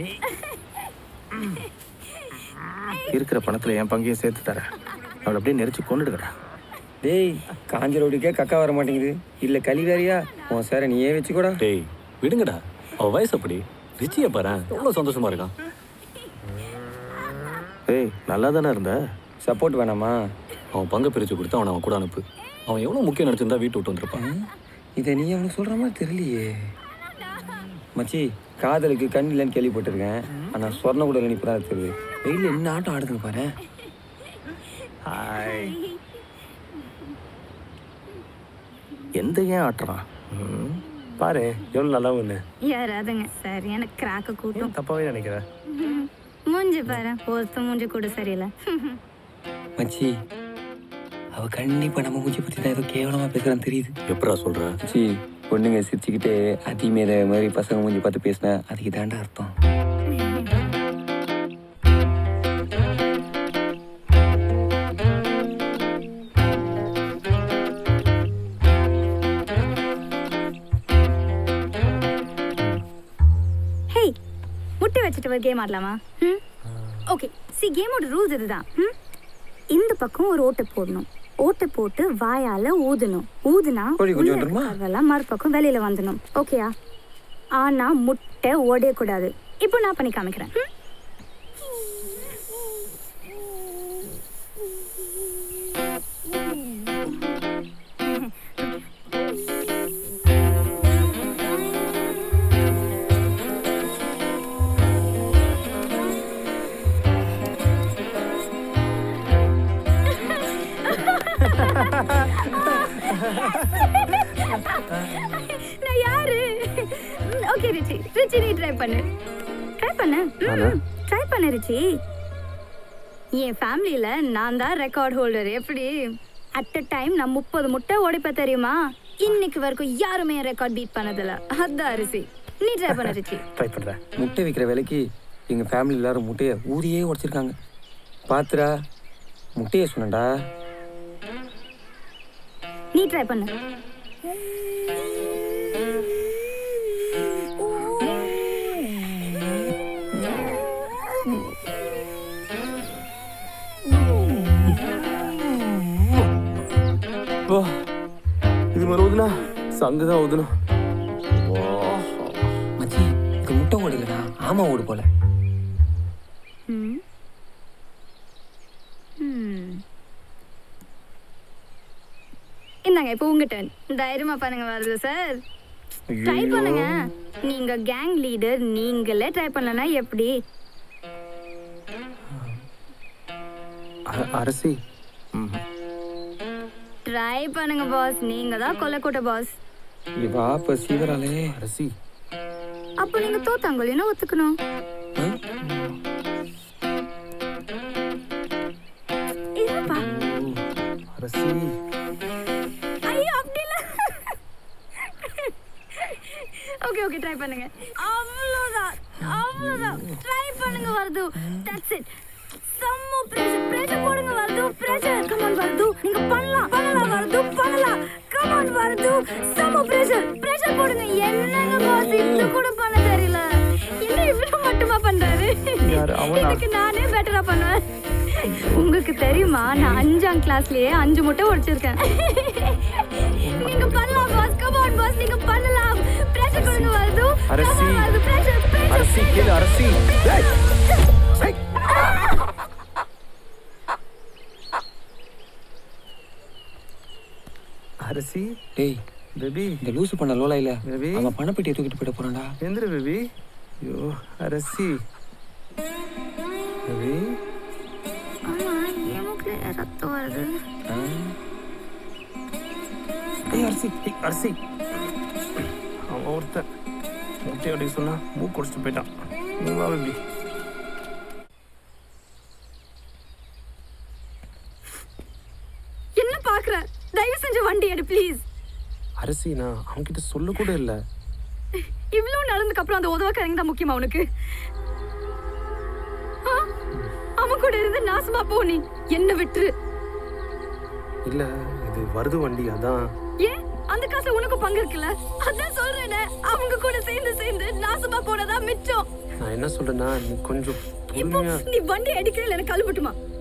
இருக்கிற பணத்துல என் பங்கையும் சேர்த்து தரேன் அவளை அப்படியே நெரிச்சு கொண்டுடுறா டேய் காஞ்ச ரோடுக்கே கக்கா வர மாட்டேங்குது இல்லை களி வேறியா உன் சாரை நீயே வச்சுக்கூடா டேய் விடுங்கடா அவ வயசு அப்படி ரிச்சியை பாரு எவ்வளோ சந்தோஷமா இருக்கான் ஏய் நல்லா தானே இருந்த சப்போர்ட் வேணாமா அவன் பங்கை பிரித்து கொடுத்து அவனை அவன் கூட அனுப்பு அவன் எவ்வளோ முக்கியம் நினச்சிருந்தா வீட்டு விட்டு வந்திருப்பான் இதை நீ அவனுக்கு சொல்கிற மாதிரி தெரியலையே மச்சி காதலுக்கு கண் இல்லைன்னு கேள்விப்பட்டிருக்கேன் ஆனால் சொர்ண கூட நினைப்பு தான் தெரியுது வெயிலில் என்ன ஆட்டம் ஆடுதுங்க பாரு ஹாய் எந்த ஏன் ஆட்டுறான் ம், பாரு எவ்வளோ நல்லா ஒன்று யாராதுங்க சரியான கிராக்க கூட்டம் தப்பாவே நினைக்கிற ம். மூஞ்சி பாரு ஒருத்த மூஞ்சி கூட சரியில்லை மச்சி அவ கண்டிப்பா நம்ம மூஞ்சி பத்தி தான் ஏதோ கேவலமா பேசுறான்னு தெரியுது எப்படா சொல்ற மச்சி பொண்ணுங்க சிரிச்சுக்கிட்டே அதிமேத மாதிரி பசங்க மூஞ்சி பார்த்து பேசினா அதுக்கு தாண்டா அர்த்தம் ஹே முட்டை வச்சுட்டு ஒரு கேம் ஆடலாமா ம் ஓகே சி கேமோட ரூல்ஸ் இதுதான் ம் இந்த பக்கம் ஒரு ஓட்டை போடணும் ஓட்டை போட்டு வாயால ஊதணும் ஊதுனா கோழி குஞ்சு உள்ள வந்துருமா? இருக்கிறதெல்லாம் மறுபக்கம் வெளியில வந்துடணும் ஓகேயா ஆனா முட்டை உடையக்கூடாது இப்போ நான் பண்ணி காமிக்கிறேன் ம்? நான் யாரு ஓகே ரிச்சி ரிச்சி நீ ட்ரை பண்ணு ட்ரை பண்ணு ட்ரை பண்ணு ரிச்சி என் ஃபேமிலியில நான் தான் ரெக்கார்ட் ஹோல்டர் எப்படி அட் அ டைம் நான் முப்பது முட்டை உடைப்ப தெரியுமா இன்னைக்கு வரைக்கும் யாருமே ரெக்கார்ட் பீட் பண்ணதில்ல அதான் அரிசி நீ ட்ரை பண்ண ரிச்சி ட்ரை பண்ணுறேன் முட்டை விற்கிற விலைக்கு எங்க ஃபேமிலி எல்லாரும் முட்டையை ஊதியே உடைச்சிருக்காங்க பாத்துடா முட்டையை சொன்னடா நீ ட்ரை பண்ணு ஓ இது மாதிரி ஊதுனா சங்கு தான் ஊதணும் மச்சி இது முட்டை ஓடலடா ஆமா ஓடு போல ம் ம். இந்தாங்க இப்போ உங்க டர்ன் தைரியமா பண்ணுங்க வருது சார் ட்ரை பண்ணுங்க நீங்க கேங் லீடர் நீங்களே ட்ரை பண்ணலனா எப்படி அ- அரசி ம் ட்ரை பண்ணுங்க பாஸ் நீங்க தான் கொல்லக்கூட்ட பாஸ் இவா இப்ப சீவராலே அரசி அப்போ நீங்க தோத்தாங்கல்லைன்னா ஒத்துக்கணும் இருப்பா அரசி ஐயோ அப்படி இல்ல ஓகே ஓகே ட்ரை பண்ணுங்க அவ்வளவுதான் அவ்வளவுதான் ட்ரை பண்ணுங்க வருது that's it Sammu pressure pressure போடுங்க வருது பிரஷர் கம் ஆன் வருது நீங்க பண்ணலாம் பண்ணலாம் வருது பண்ணலாம் கம் ஆன் வருது சம்மு பிரஷர் பிரஷர் போடுங்க என்னங்க பாஸ் இது கூட பண்ண தெரியல என்ன இவ்வளவு மட்டுமா பண்றாரு யாரு? அவனா? இதுக்கு நானே பெட்டரா பண்ணுவேன் உங்களுக்கு தெரியுமா நான் அஞ்சாம் கிளாஸ்லயே அஞ்சு முட்டை உடைச்சிருக்கேன் நீங்க பண்ணலாம் பாஸ் கம் ஆன் பாஸ் நீங்க பண்ணலாம் பிரஷர் கொடுங்க வருது அரசி. வருது பிரஷர் அரசி கேளு அரசி ஏய், ஏய். அரசி டேய் பேபி இந்த லூசு பண்ண லோலா இல்ல பேபி அவன் பணப்பெட்டியை தூக்கிட்டு போயிட போறான்டா எந்திர பேபி ஐயோ அரசி பேபி ஆமா என் மூக்குல ரத்தம் வருது ஏய் அரசி ஏய், அரசி அவன் ஒருத்தன் முட்டை அடி சொன்னா மூக்கு குடிச்சிட்டு போயிட்டான் நீ வா பேபி என்ன பாக்குற தயவு செஞ்சு வண்டி எடு ப்ளீஸ் அரசி நான் அவன்கிட்ட சொல்ல கூட இல்லை இவ்வளவு நடந்ததுக்கு அப்புறம் அந்த உதவக்காரங்க தான் முக்கியமா உனக்கு ஆ? அவன் கூட இருந்து நாசமா போ நீ என்ன விட்டுரு இல்ல இது வருது வண்டி அதான் ஏன் அந்த காசுல உனக்கு பங்கு இருக்குல்ல அதான் சொல்றேனே அவங்க கூட சேர்ந்து சேர்ந்து நாசமா போனதா மிச்சம் நான் என்ன சொல்றேன்னா நீ கொஞ்சம் இப்போ பொறுமையா நீ வண்டி அடிக்கிறதுல எனக்கு கழுவட்டுமா